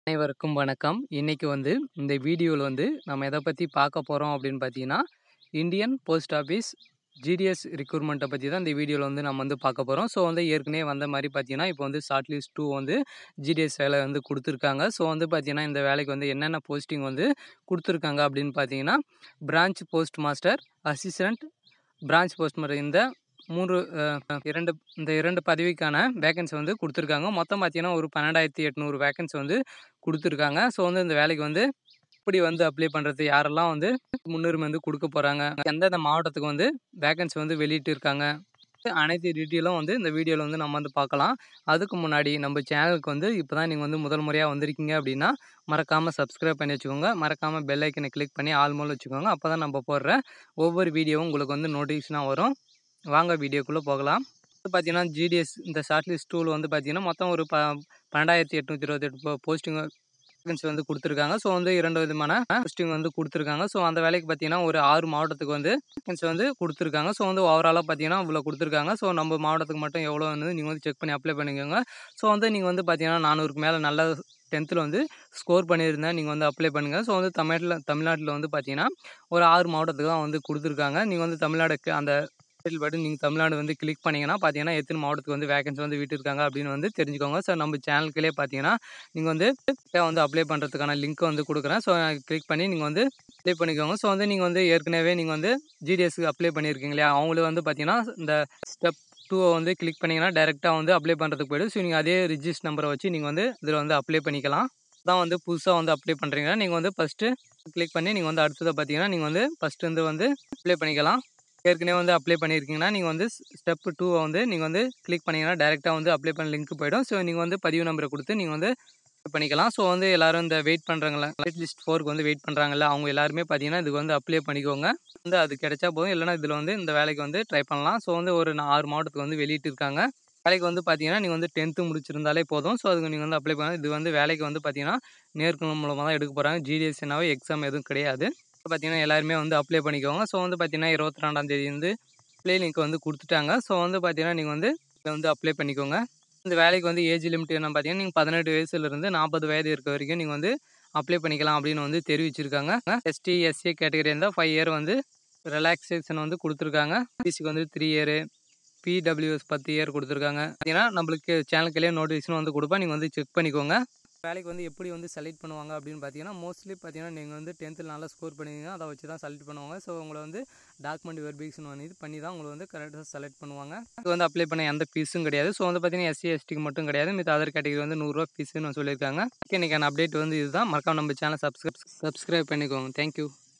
அனைவருக்கும் வணக்கம். இன்னைக்கு வந்து இந்த வீடியோல வந்து நம்ம எத பத்தி பார்க்க போறோம் அப்படின்னு பார்த்தீங்கன்னா, இந்தியன் போஸ்ட் ஆஃபீஸ் ஜிடிஎஸ் ரிக்ரூட்மெண்ட்ட பத்தி தான் இந்த வீடியோல வந்து நம்ம வந்து பார்க்க போறோம். ஸோ வந்து ஏற்கனவே வந்த மாரி பார்த்தீங்கன்னா, இப்போ வந்து ஷார்ட் லிஸ்ட் 2 வந்து ஜிடிஎஸ் வேலை வந்து குடுத்துருக்காங்க. ஸோ வந்து பார்த்தீங்கன்னா, இந்த வேலைக்கு வந்து என்னென்ன போஸ்டிங் வந்து குடுத்துருக்காங்க அப்படின்னு பார்த்தீங்கன்னா, branch post master, assistant, branch post master இந்த 3 அ 2 இந்த 2 பதவிக்கான வேக்கன்சி வந்து குடுத்துருக்காங்க. மொத்தம் பார்த்தீங்கன்னா, ஒரு 12,800 வேக்கன்சி வந்து குடுத்துருக்காங்க. ஸோ வந்து இந்த வேலைக்கு வந்து எப்படி வந்து அப்ளை பண்றது? யாரெல்லாம் வந்து முன்னுரிமை வந்து குடுக்க போறாங்க? எந்தெந்த மாவட்டத்துக்கு வந்து வேக்கன்சி வந்து வெளியிட்டிருக்காங்க? அனைத்து டீட்டெயிலும் வந்து இந்த வீடியோல வந்து நம்ம வந்து பார்க்கலாம். அதுக்கு முன்னாடி நம்ம சேனலுக்கு வந்து இப்போ தான் நீங்க வந்து முதல் முறையா வந்திருக்கீங்க அப்படின்னா, மறக்காம சப்ஸ்கிரைப் பண்ணி வச்சுக்கோங்க. மறக்காம பெல் ஐக்கன கிளிக் பண்ணி ஆல் மோட்ல வச்சுக்கோங்க. அப்பதான் நம்ம போடுற ஒவ்வொரு வீடியோவும் உங்களுக்கு வந்து நோட்டிஃபிகேஷனா வரும். வாங்க வீடியோக்குள்ள போகலாம். வந்து பார்த்தீங்கன்னா, ஜிடிஎஸ் இந்த ஷார்ட் லிஸ்ட் 2ல வந்து பார்த்தீங்கன்னா, மொத்தம் ஒரு ப 12,828 போ போஸ்டிங் வேக்கன்சி வந்து குடுத்துருக்காங்க. ஸோ வந்து 2 விதமான போஸ்டிங் வந்து குடுத்துருக்காங்க. ஸோ அந்த வேலைக்கு பார்த்தீங்கன்னா, ஒரு 6 மாவட்டத்துக்கு வந்து வேக்கன்சி வந்து குடுத்துருக்காங்க. ஸோ வந்து ஓவராலா பார்த்தீங்கன்னா, இவ்வளோ குடுத்துருக்காங்க. ஸோ நம்ம மாவட்டத்துக்கு மட்டும் எவ்வளோன்னு நீங்க வந்து செக் பண்ணி அப்ளை பண்ணிக்கோங்க. ஸோ வந்து நீங்க வந்து பார்த்தீங்கன்னா, 400க்கு மேல நல்ல 10த்ல வந்து ஸ்கோர் பண்ணியிருந்தா நீங்க வந்து அப்ளை பண்ணுங்க. ஸோ வந்து தமிழ்ல தமிழ்நாட்டுல வந்து பார்த்தீங்கன்னா, ஒரு 6 மாவட்டத்துக்கு தான் வந்து குடுத்துருக்காங்க. நீங்க வந்து தமிழ்நாடுக்கு அந்த டைட்டில் படி நீங்க தமிழ்நாடு வந்து கிளிக் பண்ணீங்கன்னா, பார்த்தீங்கன்னா, எத்தன மாவட்டத்துக்கு வந்து வேக்கன்சி வந்து விட்டுருக்காங்க அப்படின்னு வந்து தெரிஞ்சுக்கோங்க. ஸோ நம்ம சேனலுக்குள்ளயே பார்த்தீங்கன்னா, நீங்க வந்து வந்து அப்ளை பண்றதுக்கான லிங்க் வந்து குடுக்குறேன். ஸோ கிளிக் பண்ணி நீங்க வந்து அப்ளை பண்ணிக்கோங்க. ஸோ வந்து நீங்க வந்து ஏற்கனவே நீங்க வந்து ஜிடிஎஸ்க்கு அப்ளை பண்ணியிருக்கீங்க இல்லையா? அவங்களுக்கு வந்து பார்த்தீங்கன்னா, இந்த ஸ்டெப் 2வ வந்து கிளிக் பண்ணீங்கன்னா, டைரக்ட்டா வந்து அப்ளை பண்றதுக்கு போயிடும். ஸோ நீங்க அதே ரிஜிஸ்டர் நம்பர வச்சு நீங்க வந்து இதில வந்து அப்ளை பண்ணிக்கலாம். அதான் வந்து புதுசா வந்து அப்ளை பண்றீங்கன்னா, நீங்க வந்து ஃபர்ஸ்ட்டு கிளிக் பண்ணி நீங்க வந்து அடுத்தத பார்த்தீங்கன்னா, நீங்க வந்து ஃபர்ஸ்ட் வந்து வந்து அப்ளை பண்ணிக்கலாம். ஏற்கனவே வந்து அப்ளை பண்ணியிருக்கீங்கன்னா, நீங்க வந்து ஸ்டெப் 2வ வந்து நீங்க வந்து கிளிக் பண்ணீங்கன்னா, டைரக்ட்டா வந்து அப்ளை பண்ண லிங்க் போயிடும். ஸோ நீங்க வந்து பதிவு நம்பர குடுத்து நீங்க வந்து அப்ளை பண்ணிக்கலாம். ஸோ வந்து எல்லாரும் இந்த வெயிட் பண்றாங்கல்ல, ஷார்ட் லிஸ்ட் 4க்கு வந்து வெயிட் பண்றாங்கல்ல, அவங்க எல்லாருமே பார்த்தீங்கன்னா, இதுக்கு வந்து அப்ளை பண்ணிக்கோங்க. வந்து அது கிடைச்சா போதும். இல்லன்னா இதில வந்து இந்த வேலைக்கு வந்து ட்ரை பண்ணலாம். ஸோ வந்து ஒரு 6 மாவட்டத்துக்கு வந்து வெளியிட்டிருக்காங்க. வேலைக்கு வந்து பார்த்தீங்கன்னா, நீங்க வந்து 10த் முடிச்சிருந்தாலே போதும். ஸோ அதுக்கு நீங்க வந்து அப்ளை பண்ணலாம். இது வந்து வேலைக்கு வந்து பார்த்தீங்கன்னா, நேர்காணல் மூலமா தான் எடுக்க போறாங்க. ஜிடிஎஸ்னாவே எக்ஸாம் எதுவும் கிடையாது. பார்த்தீங்கன்னா, எல்லாருமே வந்து அப்ளை பண்ணிக்கோங்க. ஸோ வந்து பார்த்தீங்கன்னா, 22ஆம் தேதி வந்து அப்ளை லிங்க் வந்து குடுத்துட்டாங்க. ஸோ வந்து பார்த்தீங்கன்னா, நீங்க வந்து இதில வந்து அப்ளை பண்ணிக்கோங்க. இந்த வேலைக்கு வந்து ஏஜ் லிமிட் என்ன பார்த்தீங்கன்னா, நீங்க 18 வயசுலருந்து 40 வயது இருக்க வரைக்கும் நீங்க வந்து அப்ளை பண்ணிக்கலாம் அப்படின்னு வந்து தெரிவிச்சிருக்காங்க. எஸ்டி, எஸ்சி கேட்டகரியா இருந்தா 5 இயர் வந்து ரிலாக்சேஷன் வந்து குடுத்துருக்காங்க. ஓபிசிக்கு வந்து 3 இயரு, பிடபிள்யூஎஸ் 10 இயர் குடுத்துருக்காங்க. பார்த்தீங்கன்னா, நம்மளுக்கு சேனலுக்குள்ளயே நோட்டிஃபிகேஷன் வந்து குடுப்பேன். நீங்க வந்து செக் பண்ணிக்கோங்க. வேலைக்கு வந்து எப்படி வந்து செலக்ட் பண்ணுவாங்க அப்படின்னு பார்த்தீங்கன்னா, மோஸ்ட்லி பார்த்தீங்கன்னா, நீங்க வந்து 10த்ல நல்லா ஸ்கோர் பண்ணியிருந்தீங்கன்னா, அத வச்சு தான் செலக்ட் பண்ணுவாங்க. ஸோ உங்கள வந்து டாக்குமெண்ட் வெரிஃபிகேஷன் பண்ணி பண்ணி தான் உங்கள வந்து கரெக்ட்டா செலக்ட் பண்ணுவாங்க. இதுக்கு வந்து அப்ளை பண்ண எந்த ஃபீஸும் கிடையாது. ஸோ வந்து பார்த்தீங்கன்னா, எஸ்சி, எஸ்டிக்கு மட்டும் கிடையாது. மித்த அதர் கேட்டகரி வந்து ரூ. 100 ஃபீஸ்ன்னு சொல்லியிருக்காங்க. ஓகே இன்னைக்கான அப்டேட் வந்து இதுதான். மறக்காம நம்ம சேனல சப்ஸ்கிரைப் சப்ஸ்கிரைப் பண்ணிக்கோங்க. Thank you.